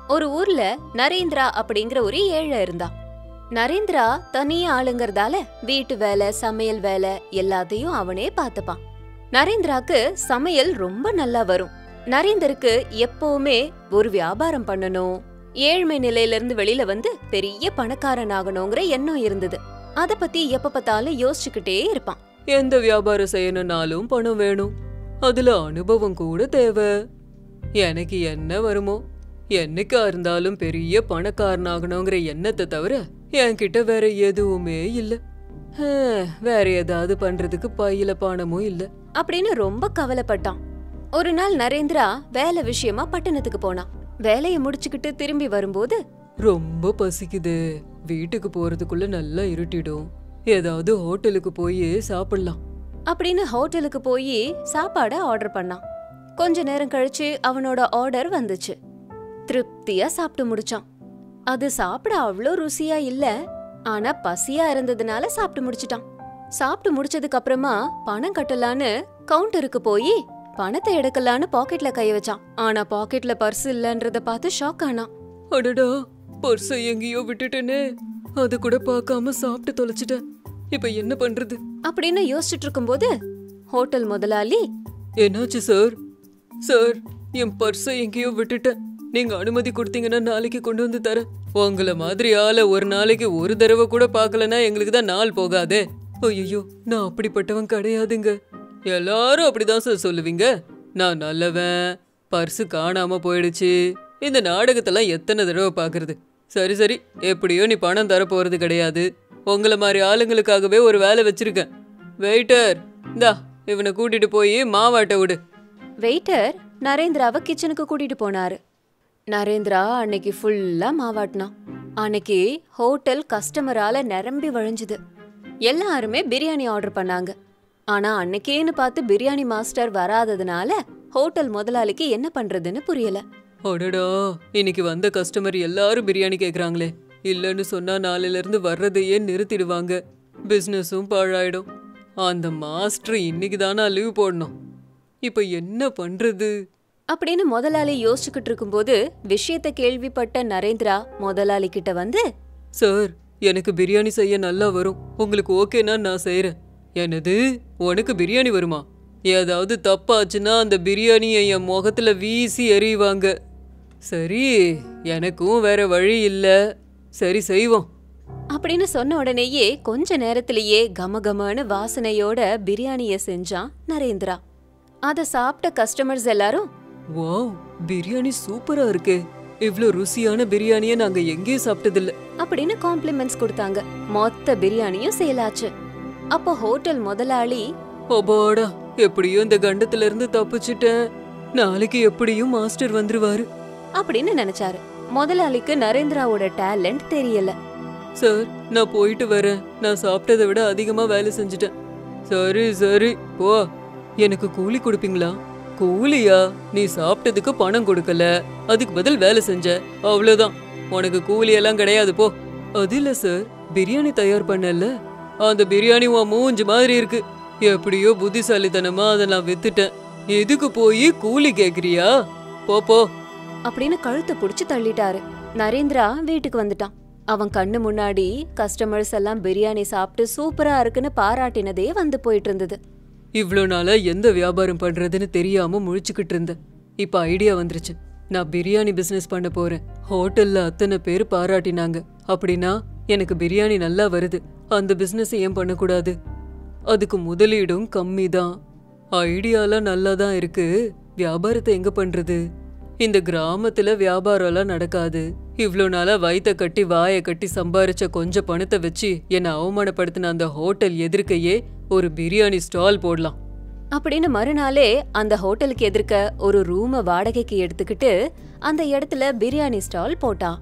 ஒரு ஊர்ல நரேந்திரா அப்படிங்கிற ஒரு ஏழை இருந்தான் நரேந்திரா தனியா ஆளுங்கறதால வீட்டு வேலை சமையல் வேலை எல்லாத்தையும் அவனே பார்த்துப்பான் நரேந்திராக்கு சமையல் ரொம்ப நல்லா வரும் நரேந்தருக்கு எப்பவுமே ஒரு வியாபாரம் பண்ணணும் ஏழ்மை நிலையில இருந்து வெளியில வந்து பெரிய பணக்காரன் ஆகணுங்கிற எண்ணம் இருந்தது அத பத்தி எப்ப பார்த்தாலும் யோசிச்சுக்கிட்டே இருப்பான் எந்த வியாபாரம் செய்யணும்னாலும் பணம் வேணும் அதுல அனுபவம் கூட தேவை எனக்கு என்ன வருமோ என்னைக்கா இருந்தாலும் பெரிய பணக்காரனாகணுங்கிற எண்ணத்தை தவிர என்கிட்ட வேற எதுவுமே இல்ல ஹம், வேற ஏதாவது பண்றதுக்கு பையில பணமும் இல்ல அப்படின்னு ரொம்ப கவலைப்பட்டான் ஒரு நாள் நரேந்திரா வேலை விஷயமா பட்டணத்துக்கு போனான் வேலையை முடிச்சுக்கிட்டு திரும்பி வரும்போது ரொம்ப பசிக்குது வீட்டுக்கு போறதுக்குள்ள நல்லா இருட்டிடும் ஏதாவது ஹோட்டலுக்கு போய் சாப்பிடலாம் அப்படின்னு ஹோட்டலுக்கு போய் சாப்பாட ஆர்டர் பண்ணான் கொஞ்ச நேரம் கழிச்சு அவனோட ஆர்டர் வந்துச்சு திருப்தியா சாப்பிட்டு முடிச்சான் அது சாப்பிட அவ்வளோ ருசியா இல்ல ஆனா பசியா இருந்ததுனால சாப்பிட்டு முடிச்சிட்டான் சாப்பிட்டு முடிச்சதுக்கு அப்புறமா பணம் கட்டலான்னு கவுண்டருக்கு போய் பணத்தை எடுக்கலான்னு பாக்கெட்ல கை வச்சான் ஆனா பாக்கெட்ல பர்ஸ் இல்லன்றத பார்த்து ஷாக் ஆனான் அடடா பர்ஸை எங்கேயோ விட்டுட்டேனே அது கூட பார்க்காம சாப்பிட்டு தொலைச்சிட்டேன் இப்ப என்ன பண்றது அப்படின்னு யோசிச்சுட்டு இருக்கும்போது ஹோட்டல் முதலாளி என்னாச்சு சார் சார் என் பர்ஸை எங்கேயோ விட்டுட்டேன் நீங்க அனுமதி கொடுத்தீங்கன்னா நாளைக்கு கொண்டு வந்து தரேன் உங்களை மாதிரி ஆளை ஒரு நாளைக்கு ஒரு தடவை கூட பார்க்கலனா எங்களுக்கு தான் நாள் போகாதே ஐயோ நான் அப்படிப்பட்டவன் கிடையாதுங்க எல்லாரும் அப்படிதான் சார் சொல்லுவீங்க நான் நல்லவன் பர்ஸு காணாம போயிடுச்சு இந்த நாடகத்தெல்லாம் எத்தனை தடவை பார்க்கறது சரி சரி எப்படியோ நீ பணம் தர போறது கிடையாது உங்களை மாதிரி ஆளுங்களுக்காகவே ஒரு வேலை வச்சிருக்கேன் வெயிட்டர் இந்தா இவனை கூட்டிட்டு போய் மாவாட்ட விடு வெயிட்டர் நரேந்திராவை கிச்சனுக்கு கூட்டிட்டு போனாரு நரேந்திரா அன்னைக்கு ஃபுல்லா மாவாட்டினான் அன்னைக்கு ஹோட்டல் கஸ்டமரால நிரம்பி வழிஞ்சுது எல்லாருமே பிரியாணி ஆர்டர் பண்ணாங்க ஆனா அன்னைக்கேன்னு பார்த்து பிரியாணி மாஸ்டர் வராததுனால ஹோட்டல் முதலாளிக்கு என்ன பண்றதுன்னு புரியல அடடா இன்னைக்கு வந்த கஸ்டமர் எல்லாரும் பிரியாணி கேக்குறாங்களே இல்லைன்னு சொன்னா நாளையில இருந்து வர்றதையே நிறுத்திடுவாங்க பிசினஸும் பாழாயிடும் அந்த மாஸ்டர் இன்னைக்கு தானா லீவ் போடணும் இப்ப என்ன பண்றது அப்படின்னு முதலாளி யோசிச்சுக்கிட்டு இருக்கும்போது விஷயத்த கேள்விப்பட்ட நரேந்திரா முதலாளி கிட்ட வந்து சார் எனக்கு பிரியாணி செய்ய நல்லா வரும் உங்களுக்கு ஓகேனா நான் செய்றேன் என்னது உனக்கு பிரியாணி வருமா ஏதாவது தப்பாச்சுன்னா அந்த பிரியாணியை என் முகத்துல வீசி எறிவாங்க சரி எனக்கும் வேற வழி இல்ல சரி செய்வோம் அப்படின்னு சொன்ன உடனேயே கொஞ்ச நேரத்திலேயே கமகமன்னு வாசனையோட பிரியாணிய செஞ்சான் நரேந்திரா அத சாப்பிட்ட கஸ்டமர்ஸ் எல்லாரும் வாவ் பிரியாணி சூப்பரா இருக்கே இவ்ளோ ருசியான பிரியாணியை நாங்க எங்கேயும் சாப்பிட்டதில்ல அப்படின்னு காம்ப்ளிமெண்ட்ஸ் கொடுத்தாங்க மொத்த பிரியாணியும் சேலாச்சு அப்போ ஹோட்டல் முதலாளி அப்பாடா எப்படியும் இந்த கண்டத்துல இருந்து தப்பிச்சிட்டேன் நாளைக்கு எப்படியும் மாஸ்டர் வந்துருவாரு அப்படின்னு நினைச்சாரு முதலாளிக்கு நரேந்திராவோட டேலண்ட் தெரியல சார் நான் போயிட்டு வரேன் நான் சாப்பிட்டதை விட அதிகமா வேலை செஞ்சுட்டேன் சரி சரி போ எனக்கு கூலி கொடுப்பீங்களா கூலியா நீ சாப்பிட்டதுக்கு பணம் கொடுக்கல அதுக்கு பதில் வேலை செஞ்ச அவ்வளவுதான் உனக்கு கூலி எல்லாம் கிடையாது போ அது இல்ல சார் பிரியாணி தயார் பண்ணல அந்த பிரியாணி உன் மூஞ்சி மாதிரி இருக்கு எப்படியோ புத்திசாலித்தனமா அதை நான் வித்துட்டேன் இதுக்கு போய் கூலி கேக்குறியா போ போ அப்படின்னு கழுத்தை புடிச்சு தள்ளிட்டாரு நரேந்திரா வீட்டுக்கு வந்துட்டான் அவன் கண்ணு முன்னாடி கஸ்டமர்ஸ் எல்லாம் பிரியாணி சாப்பிட்டு சூப்பரா இருக்குன்னு பாராட்டினதே வந்து போயிட்டு இருந்தது இவ்ளோ நாளா எந்த வியாபாரம் பண்றதுன்னு தெரியாம முழிச்சுக்கிட்டு இருந்தேன் இப்ப ஐடியா வந்துருச்சு நான் பிரியாணி பிசினஸ் பண்ண போறேன் ஹோட்டல்ல அத்தனை பேர் பாராட்டினாங்க அப்படின்னா எனக்கு பிரியாணி நல்லா வருது அந்த பிசினஸ் ஏன் பண்ணக்கூடாது அதுக்கு முதலீடும் கம்மி தான் ஐடியாலாம் நல்லா தான் இருக்கு வியாபாரத்தை எங்க பண்றது இந்த கிராமத்துல வியாபாரம்லாம் நடக்காது இவ்ளோ நாளா வயித்த கட்டி வாயை கட்டி சம்பாரிச்ச கொஞ்ச பணத்தை வச்சு என்னை அவமானப்படுத்தின அந்த ஹோட்டல் எதிர்க்கையே ஒரு பிரியாணி ஸ்டால் போடலாம் அப்படின்னு மறுநாளே அந்த ஹோட்டலுக்கு எதிர்க்க ஒரு ரூம வாடகைக்கு எடுத்துக்கிட்டு அந்த இடத்துல பிரியாணி ஸ்டால் போட்டான்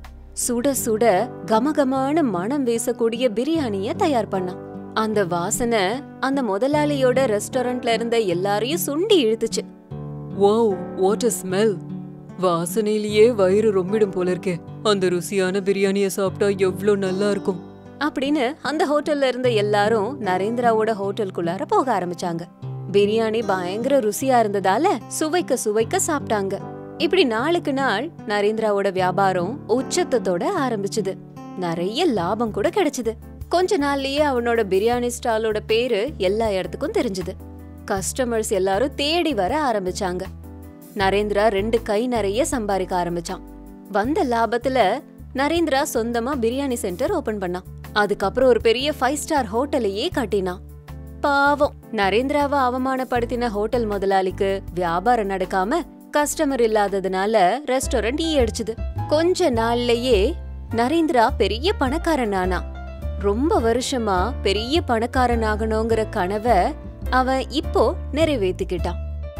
சுட சுட கமகமான மனம் வீசக்கூடிய பிரியாணிய தயார் பண்ணான் அந்த வாசனை அந்த முதலாளியோட ரெஸ்டாரண்ட்ல இருந்த எல்லாரையும் சுண்டி இழுத்துச்சு வாவ் வாட் அ ஸ்மெல் வாசனையிலேயே வயிறு ரொம்பிடும் போல இருக்கே அந்த ருசியான பிரியாணியை சாப்பிட்டா எவ்வளோ நல்லா இருக்கும் அப்படின்னு அந்த ஹோட்டல்ல இருந்த எல்லாரும் நரேந்திராவோட ஹோட்டலுக்குள்ளார போக ஆரம்பிச்சாங்க பிரியாணி பயங்கர ருசியா இருந்ததால சுவைக்க சுவைக்க சாப்பிட்டாங்க இப்படி நாளுக்கு நாள் நரேந்திராவோட வியாபாரம் உச்சத்தத்தோட ஆரம்பிச்சுது நிறைய லாபம் கூட கிடைச்சது கொஞ்ச நாள்லயே அவனோட பிரியாணி ஸ்டாலோட பேரு எல்லா இடத்துக்கும் தெரிஞ்சது கஸ்டமர்ஸ் எல்லாரும் தேடி வர ஆரம்பிச்சாங்க நரேந்திரா ரெண்டு கை நிறைய சம்பாதிக்க ஆரம்பிச்சான் வந்த லாபத்துல நரேந்திரா சொந்தமா பிரியாணி சென்டர் ஓபன் பண்ணான் அதுக்கப்புறம் ஒரு பெரிய ஃபைவ் ஸ்டார் ஹோட்டலையே கட்டினான் பாவம் நரேந்திராவை அவமானப்படுத்தின ஹோட்டல் முதலாளிக்கு வியாபாரம் நடக்காம கஸ்டமர் இல்லாததுனால ரெஸ்டாரண்ட் ஈ அடிச்சுது கொஞ்ச நாள்லயே நரேந்திரா பெரிய பணக்காரன் ஆனா ரொம்ப வருஷமா பெரிய பணக்காரன் ஆகணுங்கிற கனவை அவன் இப்போ நிறைவேத்திக்கிட்டான்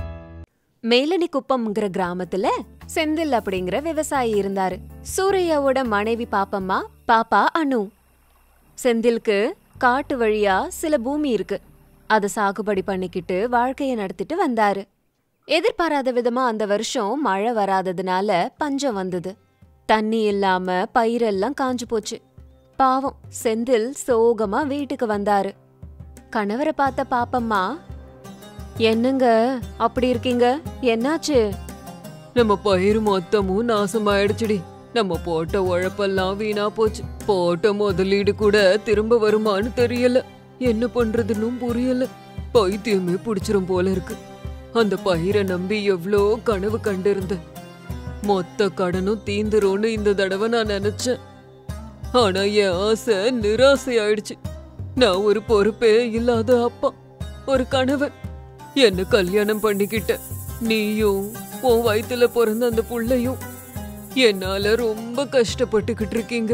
மேலனி குப்பம்ங்கிற கிராமத்துல செந்தில் அப்படிங்கிற விவசாயி இருந்தாரு சூரையாவோட மனைவி பாப்பம்மா பாப்பா அனு செந்திலுக்கு காட்டு வழியா சில பூமி இருக்கு அத சாகுபடி பண்ணிக்கிட்டு வாழ்க்கைய நடத்திட்டு வந்தாரு எதிர்பாராத விதமா அந்த வருஷம் மழை வராததுனால பஞ்சம் வந்தது தண்ணி இல்லாம பயிரெல்லாம் காஞ்சு போச்சு பாவம் செந்தில் சோகமா வீட்டுக்கு வந்தாரு கணவரை பார்த்த பாப்பம்மா என்னங்க அப்படி இருக்கீங்க என்னாச்சு நம்ம பயிர் மொத்தமும் நாசமாயிடுச்சுடி நம்ம போட்ட உழைப்பெல்லாம் வீணா போச்சு போட்ட முதலீடு கூட திரும்ப வருமான்னு தெரியல என்ன பண்றதுன்னு புரியல பைத்தியமே பிடிச்சிரும் போல இருக்கு அந்த பயிரை நம்பி எவ்வளோ கனவு கண்டிருந்தேன் மொத்த கடனும் தீந்துரும்னு இந்த தடவை நான் நினைச்சேன் ஆனா என் ஆசை நிராசை ஆயிடுச்சு நான் ஒரு பொறுப்பே இல்லாத அப்பா ஒரு கணவன் என்ன கல்யாணம் பண்ணிக்கிட்ட நீயும் உன் வயித்துல பிறந்த அந்த புள்ளையும் என்னால ரொம்ப கஷ்டப்பட்டுக்கிட்டு இருக்கீங்க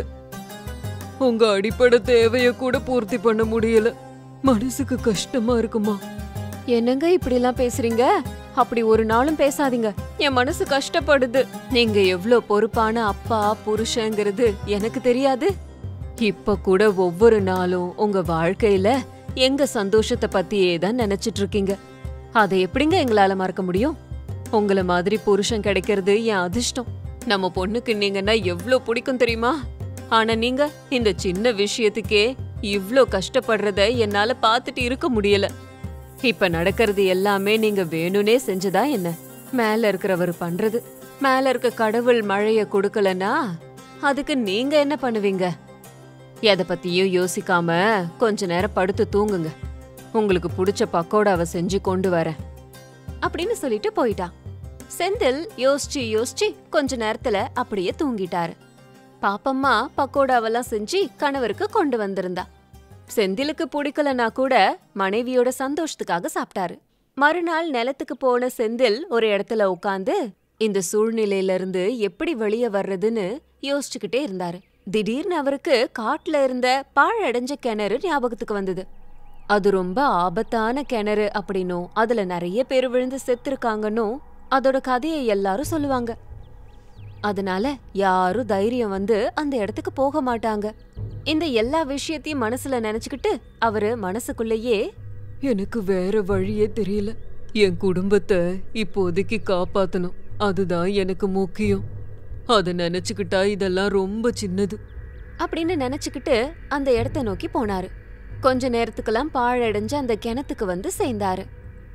உங்க அடிப்படை தேவைய கூட பூர்த்தி பண்ண முடியல மனசுக்கு கஷ்டமா இருக்குமா என்னங்க இப்படிலாம் பேசுறீங்க அப்படி ஒரு நாளும் பேசாதீங்க என் மனசு கஷ்டப்படுது நீங்க எவ்ளோ பொறுப்பான அப்பா புருஷங்கிறது எனக்கு தெரியாது இப்ப கூட ஒவ்வொரு நாளும் உங்க வாழ்க்கையில எங்க சந்தோஷத்தை பத்தியே தான் நினைச்சிட்டு இருக்கீங்க அதை எப்படிங்க எங்களால மறக்க முடியும் உங்கள மாதிரி புருஷன் கிடைக்கிறது என் அதிர்ஷ்டம் நம்ம பொண்ணுக்கு நீங்கன்னா எவ்ளோ பிடிக்கும் தெரியுமா ஆனா நீங்க இந்த சின்ன விஷயத்துக்கே இவ்ளோ கஷ்டப்படுறத என்னால பார்த்துட்டு இருக்க முடியல இப்ப நடக்கிறது எல்லாமே நீங்க வேணும்னே செஞ்சதா என்ன மேல இருக்கிறவர் பண்றது மேல இருக்க கடவுள் மழைய கொடுக்கலனா அதுக்கு நீங்க என்ன பண்ணுவீங்க எதை பத்தியும் யோசிக்காம கொஞ்ச நேரம் படுத்து தூங்குங்க உங்களுக்கு பிடிச்ச பக்கோடாவை செஞ்சு கொண்டு வரேன் அப்படின்னு சொல்லிட்டு போயிட்டா செந்தில் யோசிச்சு யோசிச்சு கொஞ்ச நேரத்துல அப்படியே தூங்கிட்டாரு பாப்பம்மா பக்கோடாவெல்லாம் செஞ்சு கணவருக்கு கொண்டு வந்திருந்தா செந்திலுக்கு பிடிக்கலனா கூட மனைவியோட சந்தோஷத்துக்காக சாப்பிட்டாரு மறுநாள் நிலத்துக்கு போன செந்தில் ஒரு இடத்துல உட்காந்து இந்த சூழ்நிலையில இருந்து எப்படி வெளியே வர்றதுன்னு யோசிச்சுக்கிட்டே இருந்தாரு திடீர்னு அவருக்கு காட்டுல இருந்த பாழடைஞ்ச கிணறு ஞாபகத்துக்கு வந்தது அது ரொம்ப ஆபத்தான கிணறு அப்படின்னும் அதுல நிறைய பேர் விழுந்து செத்துருக்காங்கன்னும் அதோட கதையை எல்லாரும் சொல்லுவாங்க அதனால யாரும் தைரியம் வந்து அந்த இடத்துக்கு போக மாட்டாங்க இந்த எல்லா விஷயத்தையும் மனசுல நினைச்சுக்கிட்டு அவரு மனசுக்குள்ளேயே எனக்கு வேற வழியே தெரியல என் குடும்பத்தை இப்போதைக்கு காப்பாத்தணும் அதுதான் எனக்கு முக்கியம் அதை நினைச்சுக்கிட்டா இதெல்லாம் ரொம்ப சின்னது அப்படின்னு நினைச்சுக்கிட்டு அந்த இடத்த நோக்கி போனாரு கொஞ்ச நேரத்துக்கெல்லாம் பாழடைஞ்ச அந்த கிணத்துக்கு வந்து சேர்ந்தாரு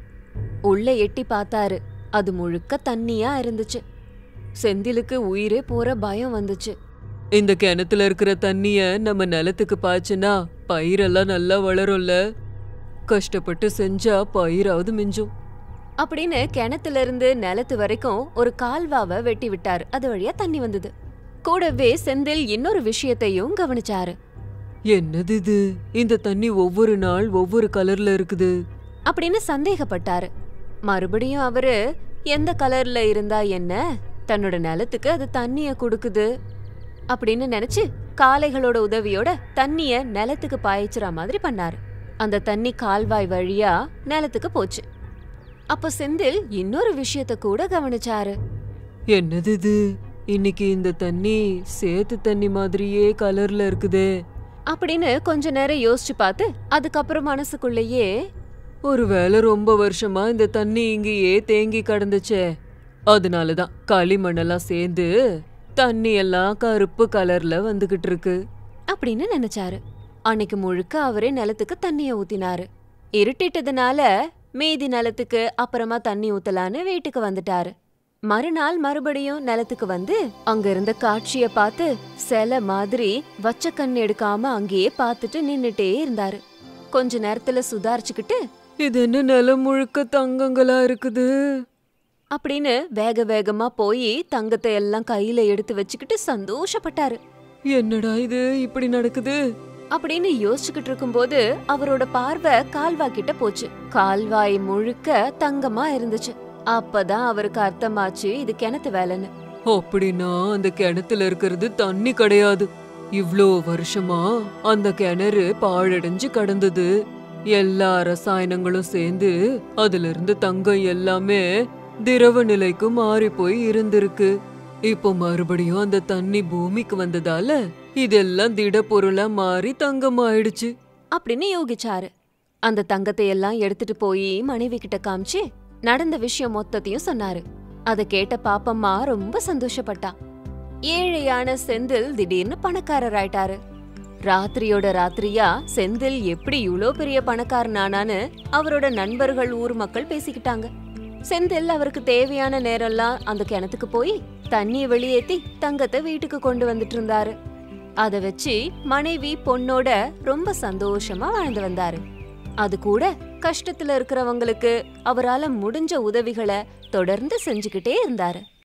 உள்ள எட்டி பார்த்தாரு அது முழுக்க தண்ணியா இருந்துச்சு செந்திலுக்கு உயிரே போற பயம் வந்துச்சு இந்த கிணத்துல இருக்கிற தண்ணிய நம்ம நிலத்துக்கு பாய்ச்சுனா பயிரெல்லாம் நல்லா வளரும்ல கஷ்டப்பட்டு செஞ்சா பயிராவது மிஞ்சும் அப்படின்னு கிணத்துல இருந்து நிலத்து வரைக்கும் ஒரு கால்வாவை வெட்டி விட்டாரு அது வழியா தண்ணி வந்தது கூடவே செந்தில் இன்னொரு விஷயத்தையும் கவனிச்சாரு என்னது இது இந்த தண்ணி ஒவ்வொரு நாள் ஒவ்வொரு கலர்ல இருக்குது அப்படின்னு சந்தேகப்பட்டாரு மறுபடியும் அவரு எந்த கலர்ல இருந்தா என்ன தன்னோட நிலத்துக்கு அது தண்ணிய கொடுக்குது அப்படின்னு நினைச்சு காளைகளோட உதவியோட தண்ணிய நிலத்துக்கு பாய்ச்சுற மாதிரி பண்ணாரு அந்த தண்ணி கால்வாய் வழியா நிலத்துக்கு போச்சு அப்போ செந்தில் இன்னொரு விஷயத்த கூட கவனிச்சாரு என்னது இது இன்னைக்கு இந்த தண்ணி சேத்து தண்ணி மாதிரியே கலர்ல இருக்குதே அப்படின்னு கொஞ்ச நேரம் யோசிச்சு பார்த்து அதுக்கப்புறம் மனசுக்குள்ளேயே ஒருவேளை ரொம்ப வருஷமா இந்த தண்ணி இங்கேயே தேங்கி கிடந்துச்சே அதனாலதான் களிமண்ணெல்லாம் சேர்ந்து தண்ணி எல்லாம் கருப்பு கலர்ல வந்துகிட்டு இருக்கு அப்படின்னு நினைச்சாரு அன்னைக்கு முழுக்க அவரே நிலத்துக்கு தண்ணிய ஊத்தினாரு இருட்டிட்டதுனால மீதி நிலத்துக்கு அப்புறமா தண்ணி ஊத்தலான்னு வீட்டுக்கு வந்துட்டாரு மறுநாள் மறுபடியும் நிலத்துக்கு வந்து அங்க இருந்த காட்சிய பார்த்து சில மாதிரி வச்ச கண் எடுக்காம அங்கேயே பார்த்துட்டு நின்னுட்டே இருந்தாரு கொஞ்ச நேரத்துல சுதாரிச்சுக்கிட்டு இது என்ன நிலம் முழுக்க தங்கங்களா இருக்குது அப்படின்னு வேக வேகமா போய் தங்கத்தை எல்லாம் கையில எடுத்து வச்சுக்கிட்டு சந்தோஷப்பட்டாரு என்னடா இது இப்படி நடக்குது அப்படின்னு யோசிச்சுக்கிட்டு இருக்கும்போது அவரோட பார்வை கால்வா கிட்ட போச்சு கால்வாய் முழுக்க தங்கமா இருந்துச்சு அப்பதான் அவருக்கு அர்த்தமாச்சு இது கிணத்து வேலைன்னு அப்படின்னா அந்த கிணத்துல இருக்கிறது தண்ணி கிடையாது இவ்ளோ வருஷமா அந்த கிணறு பாழடைஞ்சு கடந்தது எல்லா ரசாயனங்களும் சேர்ந்து அதுல இருந்து தங்கம் எல்லாமே திரவ நிலைக்கு மாறி போய் இருந்திருக்கு இப்போ மறுபடியும் அந்த தண்ணி பூமிக்கு வந்ததால இதெல்லாம் திட பொருளா மாறி தங்கம் ஆயிடுச்சு அப்படின்னு யோகிச்சாரு அந்த தங்கத்தை எல்லாம் எடுத்துட்டு போய் மனைவி கிட்ட காமிச்சு நடந்த விஷயம் மொத்தத்தையும் சொன்னாரு அத கேட்ட பாப்பம்மா ரொம்ப சந்தோஷப்பட்டா ஏழையான செந்தில் திடீர்னு பணக்காரர் ஆயிட்டாரு ராத்திரியோட ராத்திரியா செந்தில் எப்படி இவ்ளோ பெரிய பணக்காரனானான்னு அவரோட நண்பர்கள் ஊர் மக்கள் பேசிக்கிட்டாங்க செந்தில் அவருக்கு தேவையான நேரம்லாம் அந்த கிணத்துக்கு போய் தண்ணிய வெளியேத்தி தங்கத்தை வீட்டுக்கு கொண்டு வந்துட்டு இருந்தாரு அத வச்சு மனைவி பொண்ணோட ரொம்ப சந்தோஷமா வாழ்ந்து வந்தாரு அது கூட கஷ்டத்துல இருக்கிறவங்களுக்கு அவரால முடிஞ்ச உதவிகளை தொடர்ந்து செஞ்சுக்கிட்டே இருந்தாரு